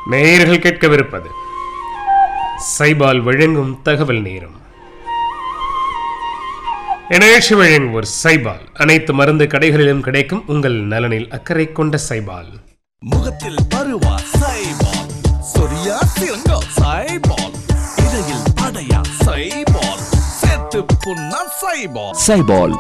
நேயர்கள் கேட்கவிருப்பது சைபால் வழங்கும் தகவல் நேரம் இணையச்சி வழங்குவோர் சைபால் அனைத்து மருந்து கடைகளிலும் கிடைக்கும் உங்கள் நலனில் அக்கறை கொண்ட சைபால் முகத்தில் பருவா சைபால் சொரியா சிறங்கா சைபால் இடையில் அடையா சைபால் செத்து புண்ணா சைபால் சைபால்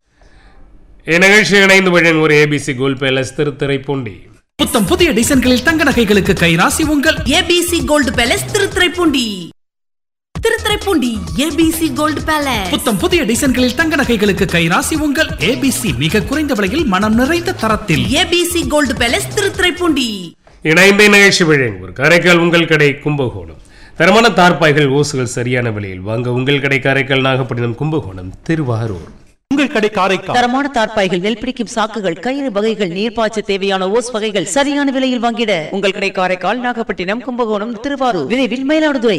இந்நிகழ்ச்சி இணைந்து வழங்குவோர் ஏபிசி கோல் பேலஸ் திருத்துறைப்பூண்டி புத்தம் புதிய டிசைன்களில் தங்க நகைகளுக்கு கைராசி உங்கள் ABC gold palace Thiruthuraipoondi Thiruthuraipoondi ABC gold palace புத்தம் புதிய டிசைன்களில் தங்க நகைகளுக்கு கைராசி உங்கள் ஏபிசி மிக குறைந்த விலையில் மனம் நிறைந்த தரத்தில் ஏபிசி கோல்டு பேலஸ் திருத்துறைப்பூண்டி இணைந்த நிகழ்ச்சி வழங்குவோர் காரைக்கால் உங்கள் கடை கும்பகோணம் தரமான தார்ப்பாய்கள் ஓசுகள் சரியான விலையில் வாங்க உங்கள் கடை காரைக்கால் நாகப்பட்டினம் கும்பகோணம் திருவாரூர் உங்கள் கடை காரைக்கால் தரமான தார்ப்பாய்கள் நெல் பிடிக்கும் சாக்குகள் கயிறு வகைகள் நீர்ப்பாய்ச்ச தேவையான ஓஸ் வகைகள் சரியான விலையில் வாங்கிட உங்கள் கடை காரைக்கால் நாகப்பட்டினம் கும்பகோணம் திருவாரூர் விரைவில் மயிலாடுதுறை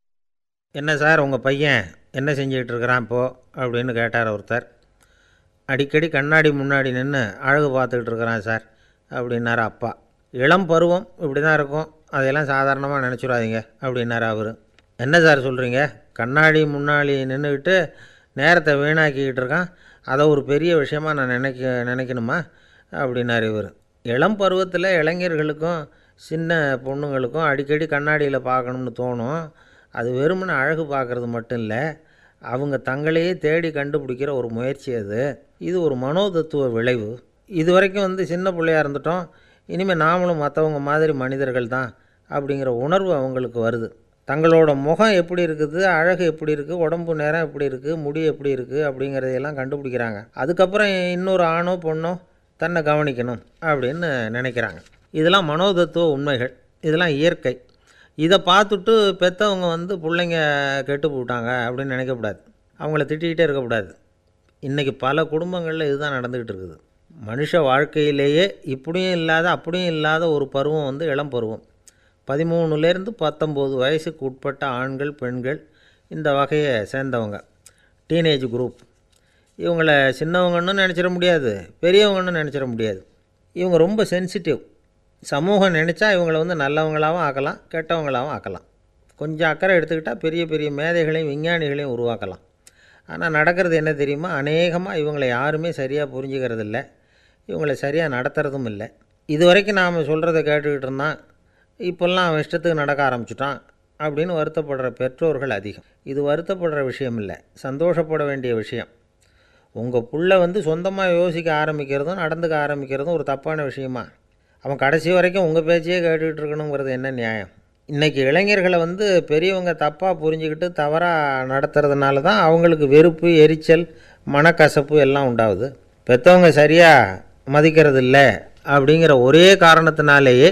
என்ன சார் உங்கள் பையன் என்ன செஞ்சுக்கிட்டு இருக்கிறான் இப்போ அப்படின்னு கேட்டார் ஒருத்தர் அடிக்கடி கண்ணாடி முன்னாடி நின்று அழகு பார்த்துக்கிட்டு இருக்கிறான் சார் அப்படின்னாரு அப்பா இளம் பருவம் இப்படி தான் இருக்கும் அதையெல்லாம் சாதாரணமாக நினச்சிடாதீங்க அப்படின்னாரு அவர் என்ன சார் சொல்கிறீங்க கண்ணாடி முன்னாடி நின்றுக்கிட்டு நேரத்தை வீணாக்கிக்கிட்டு இருக்கான் அதை ஒரு பெரிய விஷயமா நான் நினைக்க நினைக்கணுமா அப்படின்னாரு இவர் இளம் பருவத்தில் இளைஞர்களுக்கும் சின்ன பொண்ணுங்களுக்கும் அடிக்கடி கண்ணாடியில் பார்க்கணும்னு தோணும் அது வெறுமனே அழகு பார்க்குறது மட்டும் இல்லை அவங்க தங்களையே தேடி கண்டுபிடிக்கிற ஒரு முயற்சி அது இது ஒரு மனோதத்துவ விளைவு இது வரைக்கும் வந்து சின்ன பிள்ளையா இருந்துட்டோம் இனிமேல் நாமளும் மற்றவங்க மாதிரி மனிதர்கள் தான் அப்படிங்கிற உணர்வு அவங்களுக்கு வருது தங்களோட முகம் எப்படி இருக்குது அழகு எப்படி இருக்குது உடம்பு நேரம் எப்படி இருக்குது முடி எப்படி இருக்குது அப்படிங்கிறதையெல்லாம் கண்டுபிடிக்கிறாங்க அதுக்கப்புறம் இன்னொரு ஆணோ பொண்ணோ தன்னை கவனிக்கணும் அப்படின்னு நினைக்கிறாங்க இதெல்லாம் மனோதத்துவ உண்மைகள் இதெல்லாம் இயற்கை இதை பார்த்துட்டு பெற்றவங்க வந்து பிள்ளைங்க கெட்டு போட்டாங்க அப்படின்னு நினைக்கக்கூடாது அவங்கள திட்டிக்கிட்டே இருக்கக்கூடாது இன்றைக்கி பல குடும்பங்களில் இதுதான் நடந்துக்கிட்டு இருக்குது மனுஷ வாழ்க்கையிலேயே இப்படியும் இல்லாத அப்படியும் இல்லாத ஒரு பருவம் வந்து இளம் பருவம் பதிமூணுலேருந்து பத்தொம்போது வயசுக்கு உட்பட்ட ஆண்கள் பெண்கள் இந்த வகையை சேர்ந்தவங்க டீனேஜ் குரூப் இவங்கள சின்னவங்கன்னு நினச்சிட முடியாது பெரியவங்கன்னு நினச்சிட முடியாது இவங்க ரொம்ப சென்சிட்டிவ் சமூகம் நினச்சா இவங்கள வந்து நல்லவங்களாகவும் ஆக்கலாம் கெட்டவங்களாகவும் ஆக்கலாம் கொஞ்சம் அக்கறை எடுத்துக்கிட்டால் பெரிய பெரிய மேதைகளையும் விஞ்ஞானிகளையும் உருவாக்கலாம் ஆனால் நடக்கிறது என்ன தெரியுமா அநேகமாக இவங்களை யாருமே சரியாக புரிஞ்சுக்கிறது இல்லை இவங்களை சரியாக நடத்துகிறதும் இல்லை இது வரைக்கும் நாம் சொல்கிறத கேட்டுக்கிட்டு இருந்தான் இப்போல்லாம் அவன் இஷ்டத்துக்கு நடக்க ஆரம்பிச்சிட்டான் அப்படின்னு வருத்தப்படுற பெற்றோர்கள் அதிகம் இது வருத்தப்படுற விஷயம் இல்லை சந்தோஷப்பட வேண்டிய விஷயம் உங்கள் புள்ள வந்து சொந்தமாக யோசிக்க ஆரம்பிக்கிறதும் நடந்துக்க ஆரம்பிக்கிறதும் ஒரு தப்பான விஷயமா அவன் கடைசி வரைக்கும் உங்கள் பேச்சையே கேட்டுக்கிட்டு இருக்கணுங்கிறது என்ன நியாயம் இன்றைக்கி இளைஞர்களை வந்து பெரியவங்க தப்பாக புரிஞ்சுக்கிட்டு தவறாக நடத்துறதுனால தான் அவங்களுக்கு வெறுப்பு எரிச்சல் மனக்கசப்பு எல்லாம் உண்டாகுது பெற்றவங்க சரியாக மதிக்கிறது இல்லை அப்படிங்கிற ஒரே காரணத்தினாலேயே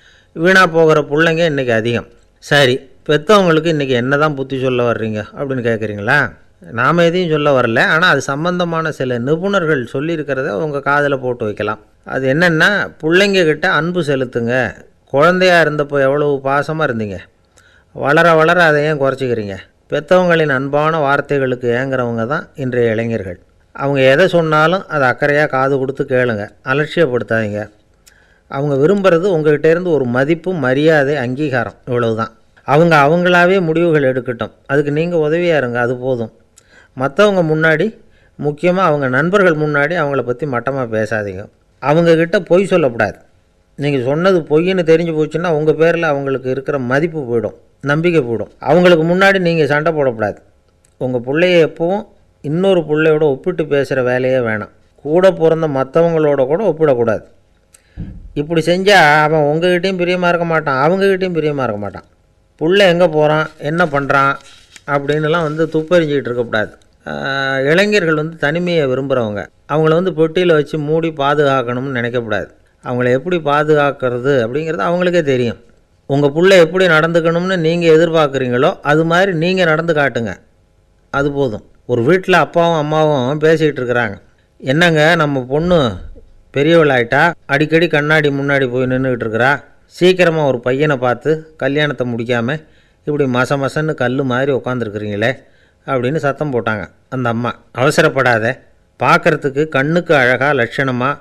வீணாக போகிற பிள்ளைங்க இன்றைக்கி அதிகம் சரி பெற்றவங்களுக்கு இன்றைக்கி என்ன தான் புத்தி சொல்ல வர்றீங்க அப்படின்னு கேட்குறீங்களா நாம் எதையும் சொல்ல வரல ஆனால் அது சம்பந்தமான சில நிபுணர்கள் சொல்லியிருக்கிறத உங்கள் காதில் போட்டு வைக்கலாம் அது என்னென்னா பிள்ளைங்க கிட்ட அன்பு செலுத்துங்க குழந்தையா இருந்தப்போ எவ்வளவு பாசமாக இருந்தீங்க வளர வளர அதை ஏன் குறைச்சிக்கிறீங்க பெற்றவங்களின் அன்பான வார்த்தைகளுக்கு ஏங்குறவங்க தான் இன்றைய இளைஞர்கள் அவங்க எதை சொன்னாலும் அதை அக்கறையாக காது கொடுத்து கேளுங்க அலட்சியப்படுத்தாதீங்க அவங்க விரும்புகிறது உங்ககிட்ட இருந்து ஒரு மதிப்பு மரியாதை அங்கீகாரம் இவ்வளவுதான் அவங்க அவங்களாவே முடிவுகள் எடுக்கட்டும் அதுக்கு நீங்கள் உதவியாக இருங்க அது போதும் மற்றவங்க முன்னாடி முக்கியமாக அவங்க நண்பர்கள் முன்னாடி அவங்கள பற்றி மட்டமாக பேசாதீங்க அவங்கக்கிட்ட பொய் சொல்லக்கூடாது நீங்கள் சொன்னது பொய்ன்னு தெரிஞ்சு போச்சுன்னா உங்கள் பேரில் அவங்களுக்கு இருக்கிற மதிப்பு போயிடும் நம்பிக்கை போயிடும் அவங்களுக்கு முன்னாடி நீங்கள் சண்டை போடக்கூடாது உங்கள் பிள்ளைய எப்பவும் இன்னொரு பிள்ளையோட ஒப்பிட்டு பேசுகிற வேலையே வேணாம் கூட பிறந்த மற்றவங்களோட கூட ஒப்பிடக்கூடாது இப்படி செஞ்சால் அவன் உங்ககிட்டயும் பிரியமாக இருக்க மாட்டான் அவங்ககிட்டயும் பிரியமாக இருக்க மாட்டான் புள்ள எங்கே போகிறான் என்ன பண்ணுறான் அப்படின்னுலாம் வந்து துப்பறிஞ்சிக்கிட்டு இருக்கக்கூடாது ஆஹ் இளைஞர்கள் வந்து தனிமையை விரும்புகிறவங்க அவங்கள வந்து பொட்டியில் வச்சு மூடி பாதுகாக்கணும்னு நினைக்கக்கூடாது அவங்கள எப்படி பாதுகாக்கிறது அப்படிங்கிறது அவங்களுக்கே தெரியும் உங்கள் புள்ள எப்படி நடந்துக்கணும்னு நீங்கள் எதிர்பார்க்குறீங்களோ அது மாதிரி நீங்கள் நடந்து காட்டுங்க அது போதும் ஒரு வீட்டில் அப்பாவும் அம்மாவும் பேசிக்கிட்டு இருக்கிறாங்க என்னங்க நம்ம பொண்ணு பெரியவளாயிட்டா அடிக்கடி கண்ணாடி முன்னாடி போய் நின்றுக்கிட்டு இருக்கிறா சீக்கிரமாக ஒரு பையனை பார்த்து கல்யாணத்தை முடிக்காமல் இப்படி மச மசன்னு கல் மாதிரி உட்காந்துருக்குறீங்களே அப்படின்னு சத்தம் போட்டாங்க அந்த அம்மா அவசரப்படாத பார்க்குறதுக்கு கண்ணுக்கு அழகாக லட்சணமாக